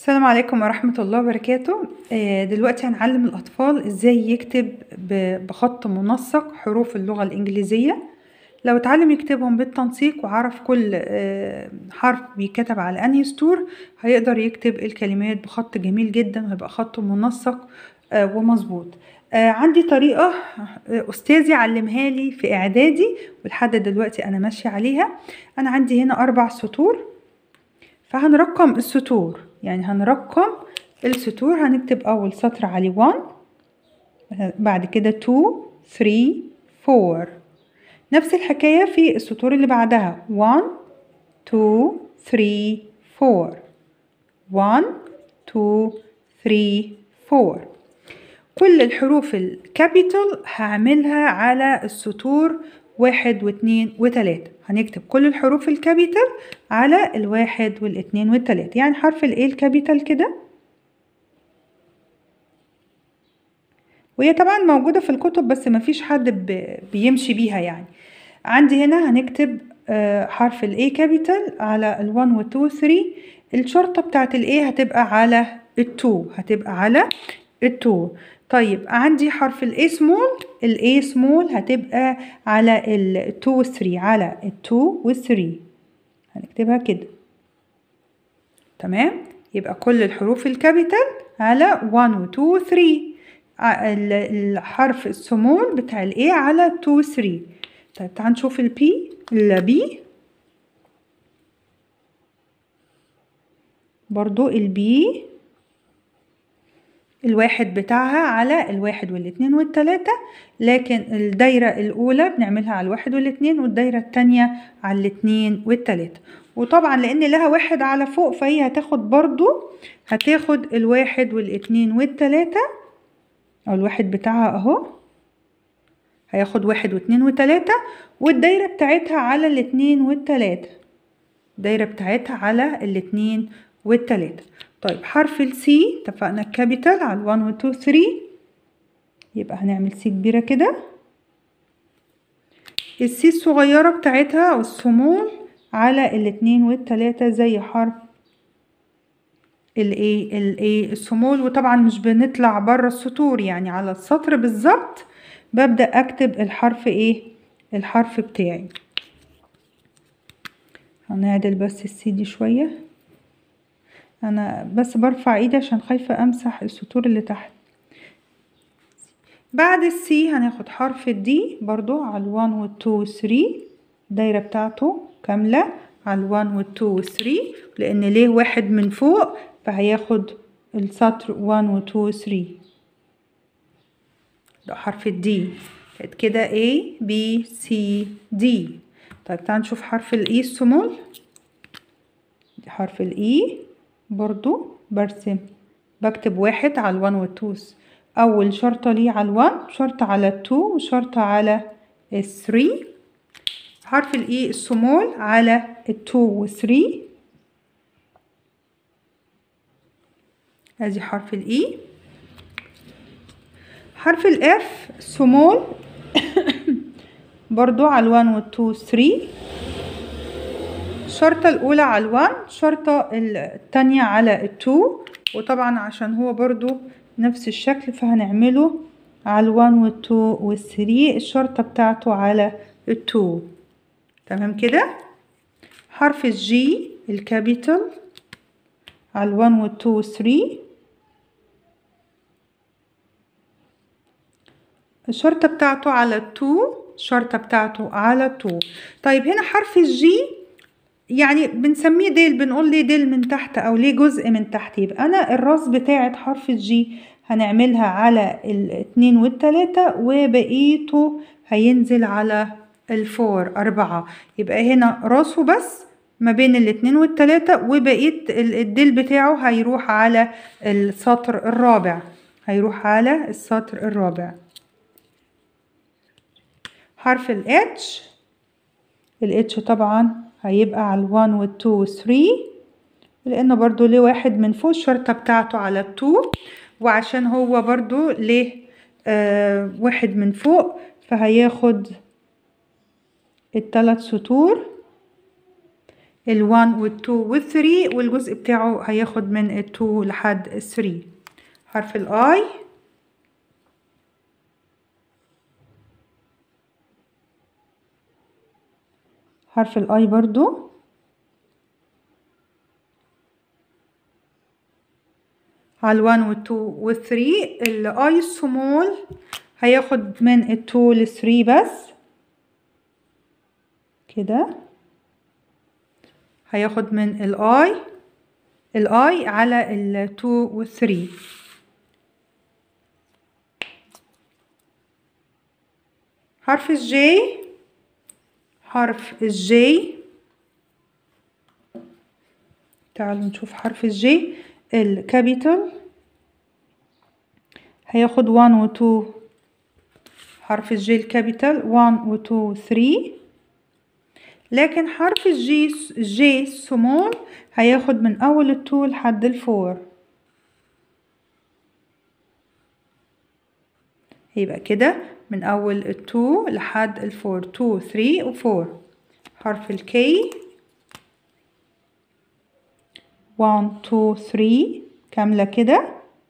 السلام عليكم ورحمة الله وبركاته آه، دلوقتي هنعلم الأطفال إزاي يكتب ب- بخط منسق حروف اللغة الإنجليزية لو اتعلم يكتبهم بالتنسيق وعرف كل آه، حرف بيتكتب على أنهي سطور هيقدر يكتب الكلمات بخط جميل جدا وهيبقى خطه منسق آه، ومظبوط آه، عندي طريقة آه، أستاذي علمها لي في إعدادي ولحد دلوقتي أنا ماشية عليها أنا عندي هنا أربع سطور فهنرقم السطور يعني هنرقم السطور هنكتب أول سطر عليه 1 بعد كده 2 3 4 نفس الحكاية في السطور اللي بعدها 1 2 3 4 1 2 3 4 كل الحروف الكابيتال هعملها على السطور واحد واثنين وتلاتة هنكتب كل الحروف الكابيتال على الواحد والاثنين والتلاتة يعني حرف الايه الكابيتال كده وهي طبعا موجودة في الكتب بس مفيش حد ب- بيمشي بيها يعني عندي هنا هنكتب آه، حرف الاي كابيتال على ال1 وال2 و3 الشرطة بتاعت الاي هتبقى على ال2 هتبقى على ال2 طيب عندي حرف الاي سمول الاي سمول هتبقى على ال2 وال3 على ال2 وال3 هنكتبها كده تمام يبقى كل الحروف الكابيتال على 1 و 2 و 3 ع- ال- الحرف السمول بتاع الاي على 2 و 3 طيب تعال نشوف البي البي برضو البي الواحد بتاعها على الواحد والاثنين والتلاتة لكن الدايرة الأولى بنعملها على الواحد والاثنين والدايرة التانية على الاثنين والتلاتة وطبعا لأن لها واحد على فوق فهي هتاخد برضو هتاخد الواحد والاثنين والتلاتة أو الواحد بتاعها أهو هياخد واحد واثنين وتلاتة والدايرة بتاعتها على الاتنين والتلاتة الدايرة بتاعتها على الاتنين والتلاتة طيب حرف السي اتفقنا الكابيتال على الوان والتو ثري يبقى هنعمل سي كبيرة كده السي الصغيرة بتاعتها والسمول على الاتنين والتلاتة زي حرف الايه الايه السمول وطبعا مش بنطلع بره السطور يعني على السطر بالظبط ببدأ اكتب الحرف ايه الحرف بتاعي هنعدل بس السي دي شوية انا بس برفع ايدي عشان خايفة امسح السطور اللي تحت بعد السي هناخد حرف الدي برضو على الوان والتو والثري الدايرة بتاعته كاملة على الوان والتو والثري لان ليه واحد من فوق فهياخد السطر وان وتو وثري ده حرف الدي كانت كده A B C D طيب تعال نشوف حرف الاي السمول دي حرف الاي برضو برسم بكتب واحد على الوان والتوس اول شرطة ليه على الوان شرطة على التو وشرطة على الثري حرف الاي السمول على التو والثري ادي حرف الاي حرف الاف سمول برضو على الوان والتو ثري الشرطة الأولى على الوان الشرطة التانية على التو وطبعا عشان هو برضو نفس الشكل فهنعمله على الوان والتو والثري الشرطة بتاعته على التو تمام كده حرف الجي الكابيتال على الوان والتو والثري الشرطة بتاعته على التو الشرطة بتاعته على التو طيب هنا حرف الجي يعني بنسميه ديل بنقول ليه ديل من تحت او ليه جزء من تحت يبقى انا الراس بتاعت حرف الجي هنعملها على الاتنين والتلاتة وبقيته هينزل على الفور أربعة يبقى هنا راسه بس ما بين الاتنين والتلاتة وبقيت ال- الديل بتاعه هيروح على السطر الرابع هيروح على السطر الرابع حرف ال H ال H طبعا هيبقى على ال 1 وال 2 وال 3 لأنه برضو ليه واحد من فوق الشرطة بتاعته على ال 2 وعشان هو برضو ليه آه واحد من فوق فهياخد التلات سطور ال 1 وال 2 وال 3 والجزء بتاعه هياخد من ال 2 لحد ال 3 حرف الاي حرف الاي برضو على ال 1 وال 2 وال 3 الاي سمول هياخد من ال 2 لل 3 بس كده هياخد من الاي الاي على ال 2 وال 3 حرف الجي حرف الجي تعالوا نشوف حرف الجي الكابيتال هياخد 1 و 2 حرف الجي الكابيتال 1 و 2 و 3 لكن حرف الجي جي سمول هياخد من اول ال 2 لحد ال 4 يبقى كده من اول ال 2 لحد ال 4 2 3 و 4 حرف الكي 1 2 3 كاملة كده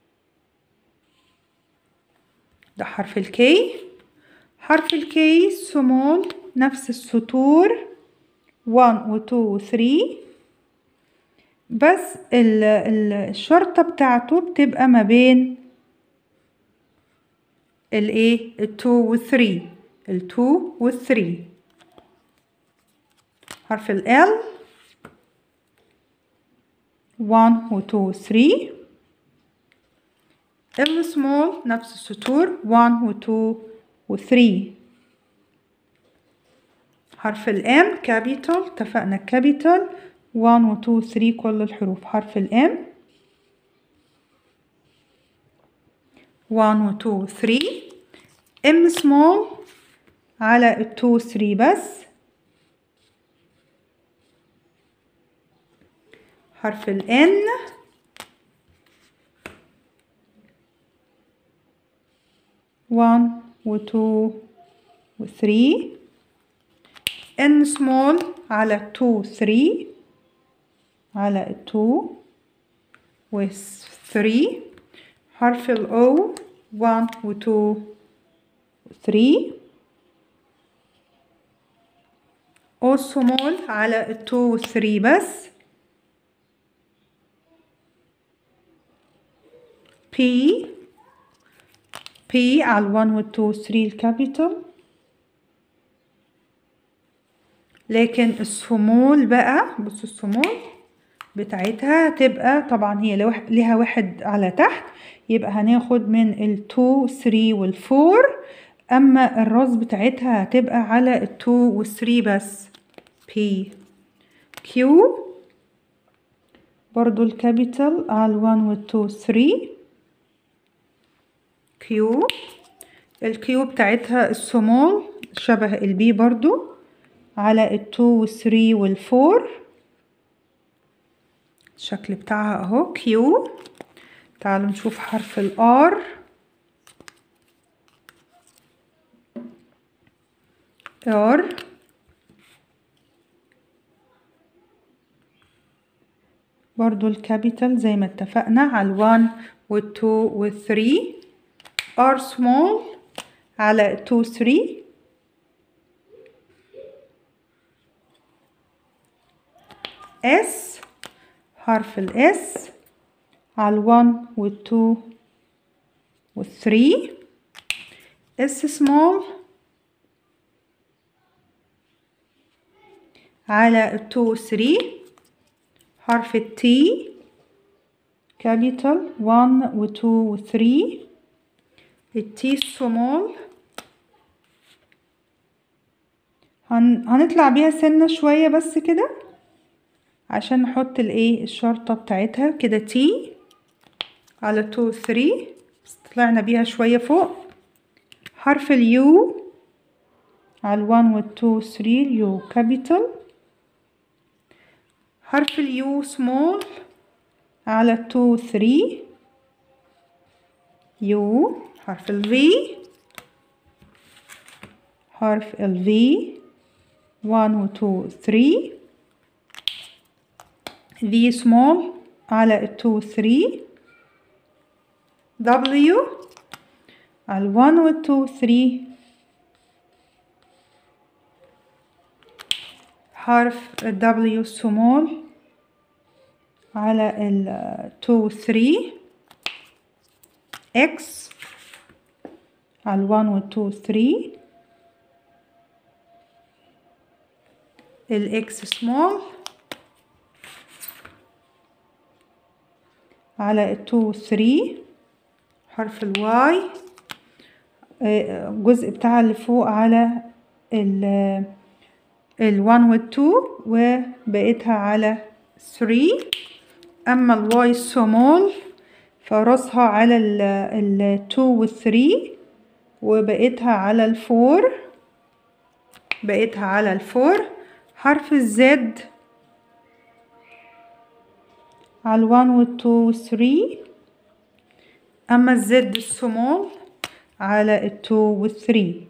ده حرف الكي حرف الكي سمول نفس السطور 1 و 2 و 3 بس ال ال الشرطة بتاعته بتبقى ما بين الايه ال 2 و 3 ال 2 و 3 حرف ال L 1 و 2 و 3 ال small نفس السطور 1 و 2 و 3 حرف الام كابيتال اتفقنا كابيتال 1 و 2 و 3 كل الحروف حرف الام 1 و 2 و 3 ام سمول على ال 2 و 3 بس حرف ال N one و two و three N small على two three على two و three حرف ال O one و two و three O small على ال two و three بس P P على ال 1 وال 2 وال 3 الكابيتال لكن السمول بقى بصوا السمول بتاعتها تبقى طبعا هي لو ليها واحد على تحت يبقى هناخد من ال 2 3 وال 4 اما الراس بتاعتها هتبقى على ال 2 وال 3 بس P Q برضو الكابيتال على ال 1 وال 2 وال 3 كيو الكيو بتاعتها السمول شبه البي برضو على التو والثري والفور الشكل بتاعها اهو كيو تعالوا نشوف حرف الار ار برضو الكابيتال زي ما اتفقنا على الوان والتو والثري R small على 2 3 S حرف ال S على ال 1 وال 2 وال 3 S small على ال 2 و 3 حرف ال T capital 1 و 2 و 3 التي سمول هن... هنطلع بيها سنة شوية بس كده عشان نحط الايه الشرطة بتاعتها كده تي على تو ثري طلعنا بيها شوية فوق حرف اليو على الوان والتو ثري اليو كابيتال حرف اليو سمول على التو ثري يو حرف ال V حرف ال V 1 و 2 3 V small على ال 2 3 W على ال 1 وال 2 3 حرف ال W small على ال 2 3 X على ال 1 وال 2 3 ال X small على ال 2 3 حرف ال Y الجزء بتاع اللي فوق على ال ال 1 وال 2 وبقيتها على 3 أما ال Y small فراسها على ال ال 2 وال 3 وبقيتها على ال 4 بقيتها على ال 4 حرف الزد على ال 1 وال 2 وال 3 أما الزد السمول على ال 2 وال 3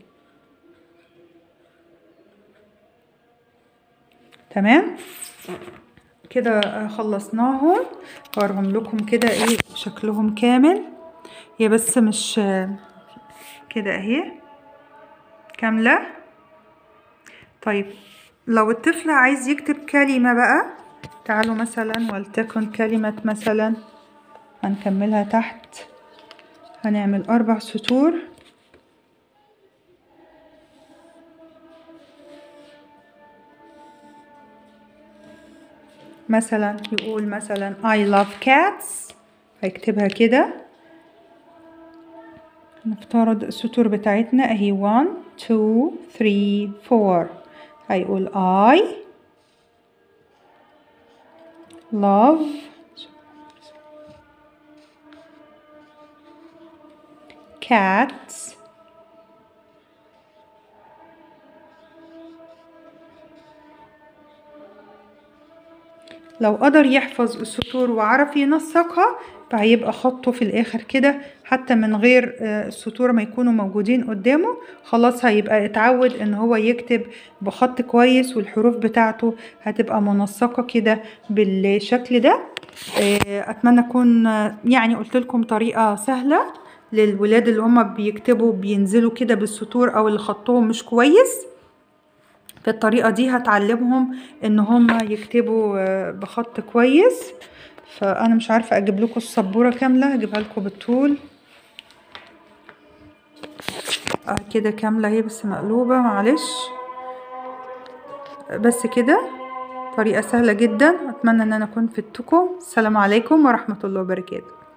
تمام كده خلصناهم هوريهم لكم كده ايه شكلهم كامل هي بس مش كده اهي كاملة طيب لو الطفل عايز يكتب كلمة بقى تعالوا مثلا ولتكن كلمة مثلا هنكملها تحت هنعمل أربع سطور مثلا يقول مثلا I love cats هيكتبها كده نفترض السطور بتاعتنا اهي 1 2 3 4 هيقول I love cats لو قدر يحفظ السطور وعرف ينسقها فهيبقى خطه في الاخر كده حتى من غير السطور ما يكونوا موجودين قدامه خلاص هيبقى اتعود ان هو يكتب بخط كويس والحروف بتاعته هتبقى منسقة كده بالشكل ده اتمنى اكون يعني قلت لكم طريقة سهلة للولاد اللي هما بيكتبوا بينزلوا كده بالسطور او اللي خطهم مش كويس في الطريقة دي هتعلمهم ان هما يكتبوا بخط كويس فانا مش عارفة اجيب لكم السبورة كاملة هجيبها لكم بالطول آه كده كاملة اهي بس مقلوبة معلش بس كده طريقة سهلة جدا اتمنى ان انا اكون فدتكم السلام عليكم ورحمة الله وبركاته